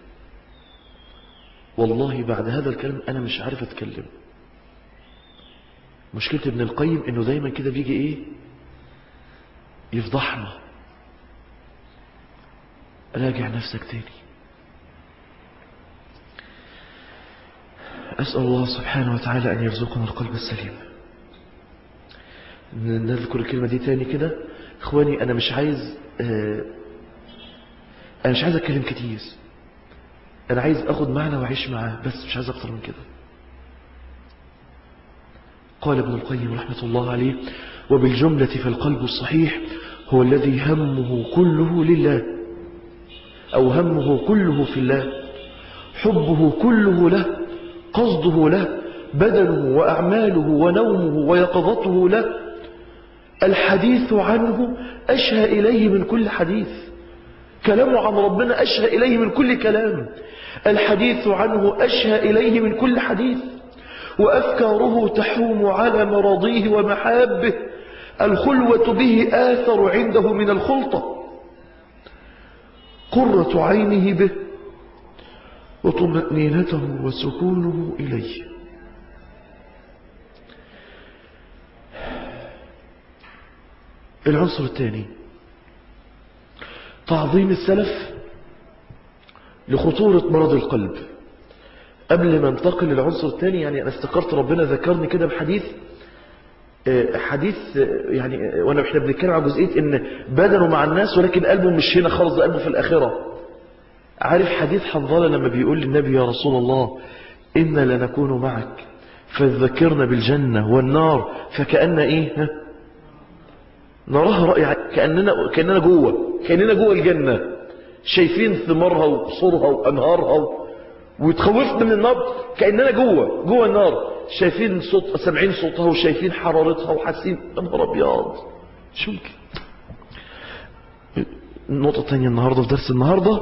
والله بعد هذا الكلام أنا مش عارف أتكلم مشكلة ابن القيم إنه دايما كده بيجي إيه يفضحنا راجع نفسك تاني أسأل الله سبحانه وتعالى أن يرزقنا القلب السليم نذكر الكلمة دي تاني كده إخواني أنا مش عايز آه أنا مش عايز أتكلم كتير أنا عايز أخد معنى وأعيش معاه بس مش عايز أكتر من كده قال ابن القيم رحمة الله عليه وبالجملة فالقلب الصحيح هو الذي همه كله لله أو همه كله في الله حبه كله له قصده له بدنه وأعماله ونومه ويقظته له الحديث عنه أشهى إليه من كل حديث كلامه عن ربنا أشهى إليه من كل كلام الحديث عنه أشهى إليه من كل حديث وأفكاره تحوم على مراضيه ومحابه الخلوة به آثر عنده من الخلطة قرة عينه به وطمأنينته وسكونه إليه العنصر الثاني تعظيم السلف لخطورة مرض القلب قبل ما انتقل للعنصر الثاني يعني أنا استقرت ربنا ذكرني كده بحديث حديث يعني وانا احنا بنتكلم على جزئيه ان بدنه مع الناس ولكن قلبه مش هنا خالص قلبه في الاخره عارف حديث حنظله لما بيقول للنبي يا رسول الله انا لنكون معك فذكرنا بالجنه والنار فكأن ايه ها نراها رأي كأننا كأننا جوه كأننا جوه الجنه شايفين ثمارها وقصورها وانهارها وتخوفنا من النار كأننا جوه جوه النار شايفين صوت سامعين صوتها وشايفين حرارتها وحاسين يا نهار ابيض مش ممكن النقطة الثانية النهاردة في درس النهاردة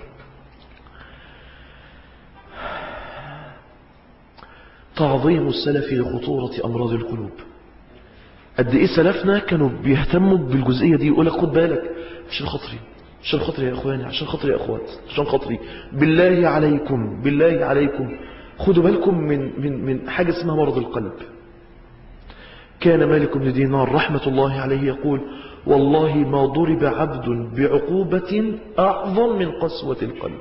تعظيم السلف لخطورة أمراض القلوب قد إيه سلفنا كانوا بيهتموا بالجزئية دي يقول لك خد بالك عشان خاطري عشان خاطري يا اخواني عشان خاطري يا اخوات عشان خاطري بالله عليكم بالله عليكم خدوا بالكم من من من حاجه اسمها مرض القلب كان مالك بن دينار رحمه الله عليه يقول والله ما ضرب عبد بعقوبه اعظم من قسوه القلب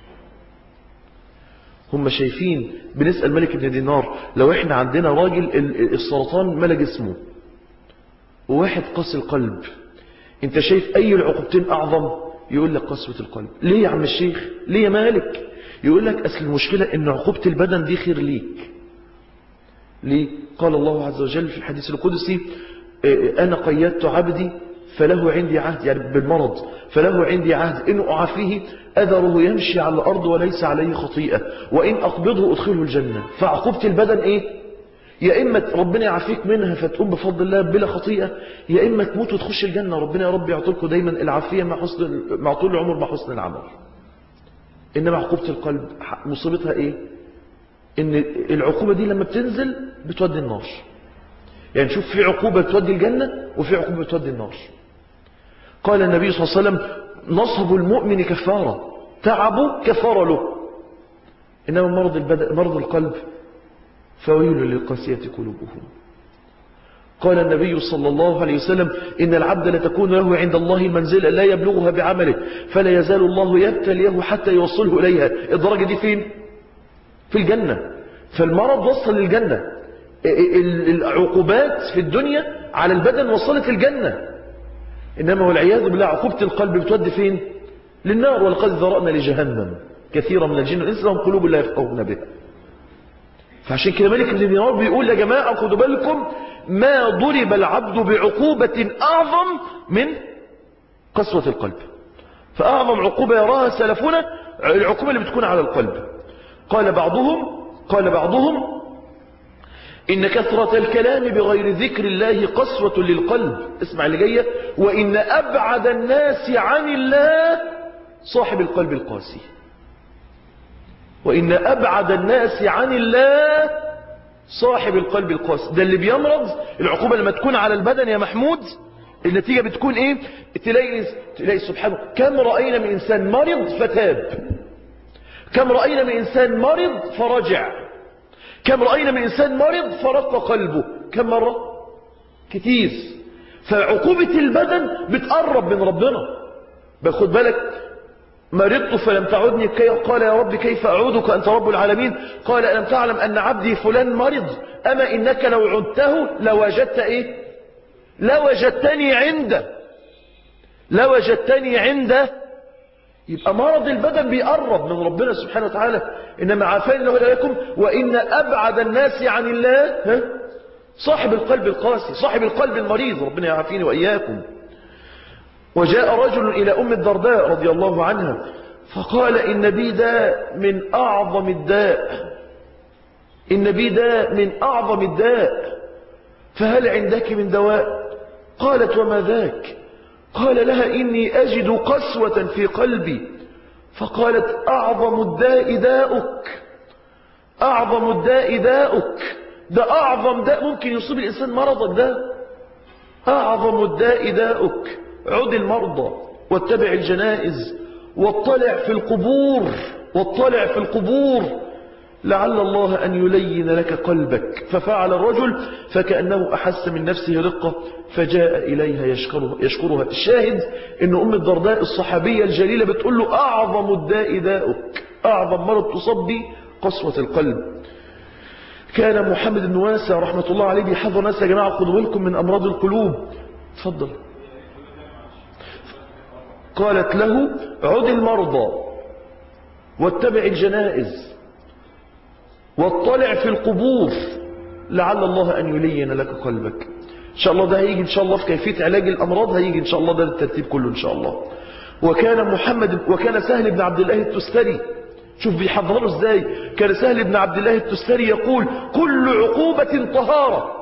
هم شايفين بنسال مالك بن دينار لو احنا عندنا راجل السرطان ملا جسمه وواحد قاسي القلب انت شايف اي العقوبتين اعظم يقول لك قسوة القلب ليه يا عم الشيخ ليه يا مالك يقول لك أصل المشكلة ان عقوبة البدن دي خير ليك ليه قال الله عز وجل في الحديث القدسي أنا قيدت عبدي فله عندي عهد يعني بالمرض فله عندي عهد إن أعافيه أذره يمشي على الأرض وليس عليه خطيئة وإن أقبضه أدخله الجنة فعقوبة البدن إيه يا إما ربنا يعافيك منها فتقوم بفضل الله بلا خطيئة يا إما تموت وتخش الجنة ربنا يا رب يعطيكم دايما العافية مع, حسن مع طول العمر مع حسن العمل إنما عقوبة القلب مصيبتها إيه إن العقوبة دي لما بتنزل بتودي النار يعني شوف في عقوبة بتودي الجنة وفي عقوبة بتودي النار قال النبي صلى الله عليه وسلم نصب المؤمن كفارة تعبه كفارة له إنما مرض, البدء مرض القلب فويل للقاسية قلوبهم قال النبي صلى الله عليه وسلم إن العبد لتكون له عند الله منزلة لا يبلغها بعمله فلا يزال الله يبتليه حتى يوصله إليها الدرجة دي فين؟ في الجنة فالمرض وصل للجنة العقوبات في الدنيا على البدن وصلت الجنة إنما والعياذ بالله عقوبة القلب بتودي فين؟ للنار ولقد ذرأنا لجهنم كثيرا من الجن والإنس لهم قلوب لا يفقهون بها فعشان كده ملك بن دينار بيقول يا جماعة خدوا بالكم ما ضرب العبد بعقوبة أعظم من قسوة القلب فأعظم عقوبة يراها سلفنا العقوبة اللي بتكون على القلب قال بعضهم قال بعضهم إن كثرة الكلام بغير ذكر الله قسوة للقلب اسمع اللي جاية وإن أبعد الناس عن الله صاحب القلب القاسي وإن أبعد الناس عن الله صاحب القلب القاسي ده اللي بيمرض العقوبة لما تكون على البدن يا محمود النتيجة بتكون ايه تلاقي, تلاقي سبحانه كم رأينا من إنسان مرض فتاب كم رأينا من إنسان مرض فرجع كم رأينا من إنسان مرض فرق قلبه كم مرة كتير فعقوبة البدن بتقرب من ربنا باخد بالك مرضت فلم تعدني كي قال يا رب كيف أعودك أنت رب العالمين قال ألم تعلم أن عبدي فلان مرض أما إنك لو عدته لوجدت إيه لوجدتني عنده لوجدتني عنده يبقى مرض البدن بيقرب من ربنا سبحانه وتعالى إنما عافاني الله لكم وإن أبعد الناس عن الله ها؟ صاحب القلب القاسي صاحب القلب المريض ربنا يعافيني وإياكم وجاء رجل إلى أم الدرداء رضي الله عنها فقال إن بي داء من أعظم الداء إن بي داء من أعظم الداء فهل عندك من دواء قالت وما ذاك قال لها إني أجد قسوة في قلبي فقالت أعظم الداء داؤك أعظم الداء داؤك ده أعظم داء ممكن يصيب الإنسان مرضك ده أعظم الداء داؤك عد المرضى واتبع الجنائز واطلع في القبور واطلع في القبور لعل الله أن يلين لك قلبك ففعل الرجل فكأنه أحس من نفسه رقة فجاء إليها يشكرها, يشكرها الشاهد أن أم الدرداء الصحابية الجليلة بتقول له أعظم الداء داؤك أعظم مرض تصب به قسوة القلب كان محمد بن واسع رحمة الله عليه بيحضر ناس يا جماعة خدوا بالكم من أمراض القلوب تفضل قالت له عد المرضى واتبع الجنائز واطلع في القبور لعل الله أن يلين لك قلبك إن شاء الله ده هيجي إن شاء الله في كيفية علاج الأمراض هيجي إن شاء الله ده الترتيب كله إن شاء الله وكان محمد وكان سهل بن عبد الله التستري شوف بيحضروا ازاي كان سهل بن عبد الله التستري يقول كل عقوبة طهارة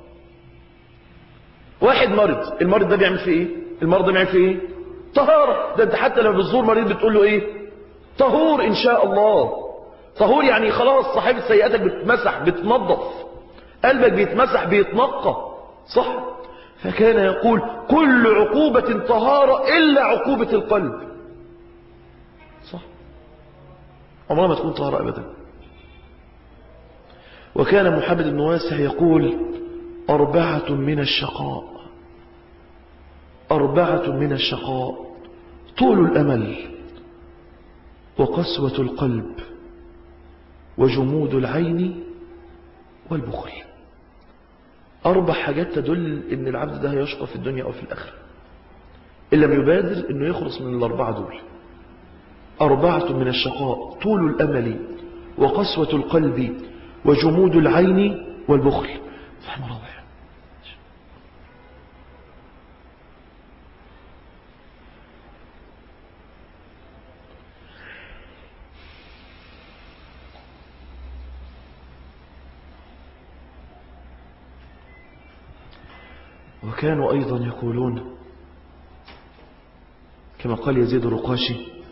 واحد مرض المرض ده بيعمل فيه ايه المرض ده بيعمل فيه ايه طهارة ده انت حتى لما بتزور مريض بتقول له ايه طهور ان شاء الله طهور يعني خلاص صاحبة سيئاتك بتمسح بتنظف قلبك بيتمسح بيتنقى صح فكان يقول كل عقوبة طهارة إلا عقوبة القلب صح عمرها ما تكون طهارة أبدا وكان محمد بن واسع يقول أربعة من الشقاء أربعة من الشقاء طول الأمل وقسوة القلب وجمود العين والبخل أربع حاجات تدل إن العبد ده هيشقى في الدنيا أو في الآخرة إن لم يبادر إنه يخلص من الأربعة دول أربعة من الشقاء طول الأمل وقسوة القلب وجمود العين والبخل فهم رابع وكانوا أيضا يقولون كما قال يزيد الرقاشي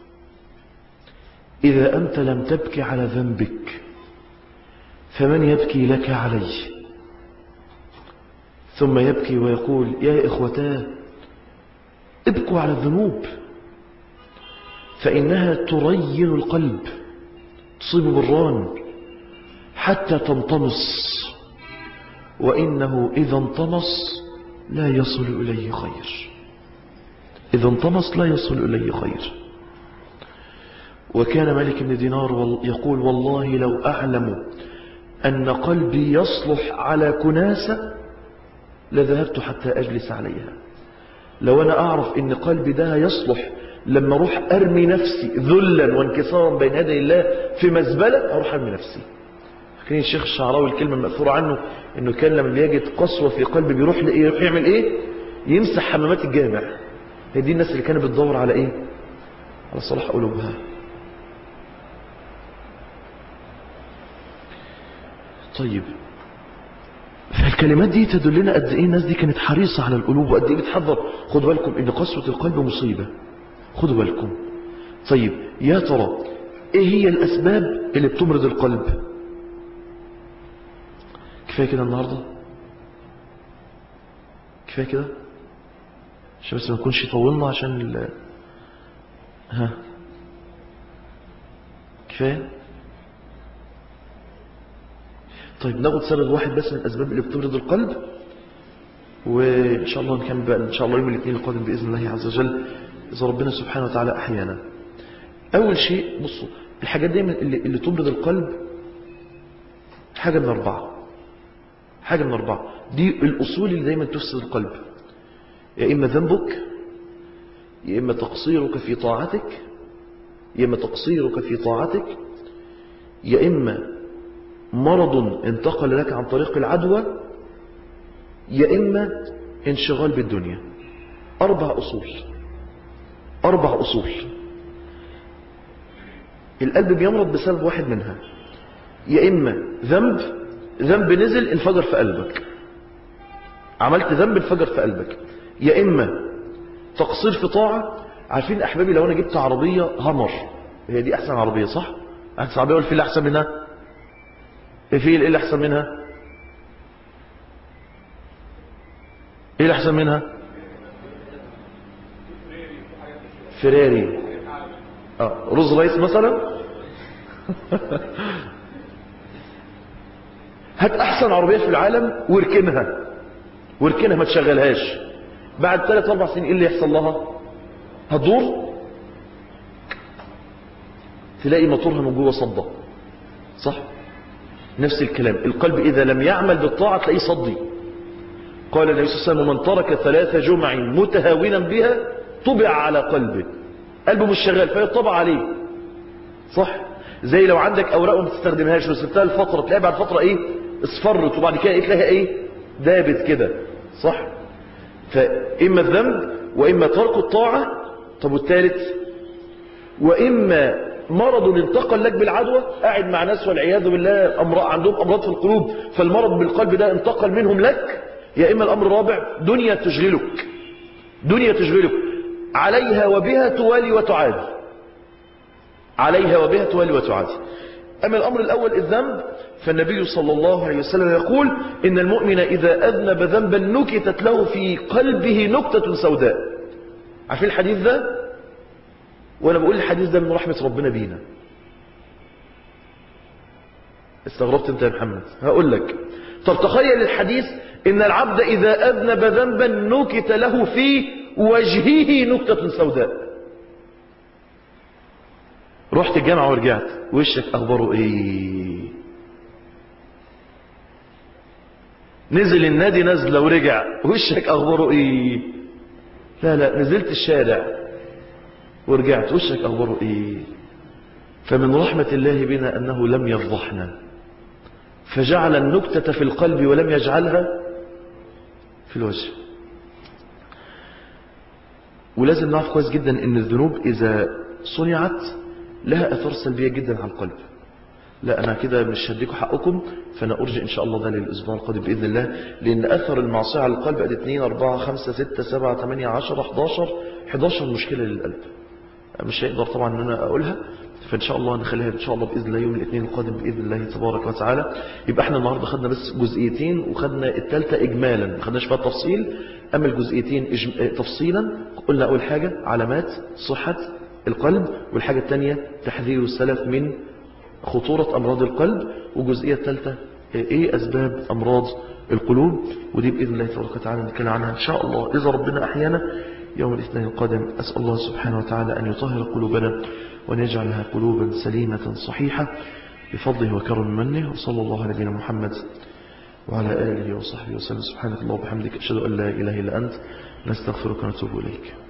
إذا أنت لم تبكي على ذنبك فمن يبكي لك عليه ثم يبكي ويقول يا إخوتاه ابكوا على الذنوب فإنها ترين القلب تصيب بالران حتى تنطمس وإنه إذا انطمس لا يصل إليه خير إذا انطمس لا يصل إليه خير وكان ملك بن دينار يقول والله لو أعلم أن قلبي يصلح على كناسة لذهبت حتى أجلس عليها لو أنا أعرف أن قلبي ده يصلح لما أروح أرمي نفسي ذلا وانكسارا بين يدي الله في مزبلة أروح أرمي نفسي فاكرين الشيخ الشعراوي الكلمة المأثورة عنه أنه كان لما بيجد قسوة في قلبه بيروح لإيه يروح يعمل إيه يمسح حمامات الجامع هي دي الناس اللي كانت بتدور على إيه على صلاح قلوبها طيب فالكلمات دي تدلنا قد ايه الناس دي كانت حريصة على القلوب وقد ايه بتحذر خدوا بالكم ان قسوة القلب مصيبة خدوا بالكم طيب يا ترى ايه هي الاسباب اللي بتمرض القلب كفاية كده النهاردة كفاية كده عشان بس ما نكونش طولنا عشان ال... ها كفاية طيب ناخد سبب واحد بس من الأسباب اللي بتمرض القلب وإن شاء الله نكمل بقى إن شاء الله يوم الاثنين القادم بإذن الله عز وجل إذا ربنا سبحانه وتعالى أحيانا أول شيء بصوا الحاجات دايما اللي, اللي تمرض القلب حاجة من أربعة حاجة من أربعة دي الأصول اللي دايما تفسد القلب يا إما ذنبك يا إما تقصيرك في طاعتك يا إما تقصيرك في طاعتك يا إما مرض انتقل لك عن طريق العدوى يا إما انشغال بالدنيا أربع أصول أربع أصول القلب بيمرض بسبب واحد منها يا إما ذنب ذنب نزل انفجر في قلبك عملت ذنب انفجر في قلبك يا إما تقصير في طاعة عارفين أحبابي لو أنا جبت عربية همر هي دي أحسن عربية صح؟ أحسن عربية والفيل أحسن منها الفيل إيه اللي أحسن منها إيه اللي أحسن منها فراري آه. رز رئيس مثلا هات أحسن عربية في العالم واركنها واركنها ما تشغلهاش بعد ثلاث أربع سنين إيه اللي يحصل لها هتدور تلاقي موتورها من جوه صدى صح نفس الكلام القلب إذا لم يعمل بالطاعة تلاقيه صدي قال النبي صلى الله عليه وسلم من ترك ثلاث جمع متهاونا بها طبع على قلبه قلبه مش شغال فيطبع عليه صح زي لو عندك أوراق وما تستخدمهاش وسبتها لفترة تلاقيها بعد فترة إيه اصفرت وبعد كده تلاقيها إيه دابت كده صح فإما الذنب وإما ترك الطاعة طب والثالث وإما مرض انتقل لك بالعدوى قاعد مع ناس والعياذ بالله أمراض عندهم أمراض في القلوب فالمرض بالقلب ده انتقل منهم لك يا إما الأمر الرابع دنيا تشغلك دنيا تشغلك عليها وبها توالي وتعادي عليها وبها توالي وتعادي أما الأمر الأول الذنب فالنبي صلى الله عليه وسلم يقول إن المؤمن إذا أذنب ذنبا نكتت له في قلبه نكتة سوداء عارفين الحديث ده وأنا بقول الحديث ده من رحمة ربنا بينا استغربت انت يا محمد هقول لك طب تخيل الحديث إن العبد إذا أذنب ذنبا نكت له في وجهه نكتة سوداء رحت الجامعة ورجعت وشك أخباره إيه نزل النادي نزل ورجع وشك أخباره إيه لا لا نزلت الشارع ورجعت وشك أخباره إيه فمن رحمة الله بنا أنه لم يفضحنا فجعل النكتة في القلب ولم يجعلها في الوجه ولازم نعرف كويس جدا ان الذنوب اذا صنعت لها اثار سلبية جدا على القلب لا انا كده مش هديكم حقكم فانا ارجع ان شاء الله ده للاسبوع القادم باذن الله لان اثر المعصيه على القلب ادي 2 4 5 6 7 8 10 11 11 مشكله للقلب مش هيقدر طبعا ان انا اقولها فان شاء الله نخليها ان شاء الله باذن الله يوم الاثنين القادم باذن الله تبارك وتعالى يبقى احنا النهارده خدنا بس جزئيتين وخدنا الثالثه اجمالا ما خدناش فيها تفصيل اما الجزئيتين إجم... تفصيلا قلنا اول حاجه علامات صحه القلب والحاجه الثانيه تحذير السلف من خطوره امراض القلب والجزئيه الثالثه ايه اسباب امراض القلوب ودي باذن الله تبارك وتعالى نتكلم عنها ان شاء الله اذا ربنا احيانا يوم الاثنين القادم اسال الله سبحانه وتعالى ان يطهر قلوبنا وأن يجعلها قلوبا سليمة صحيحة بفضله وكرم منه وصلى الله على نبينا محمد وعلى آله وصحبه وسلم سبحانك الله وبحمدك أشهد أن لا إله إلا أنت نستغفرك ونتوب إليك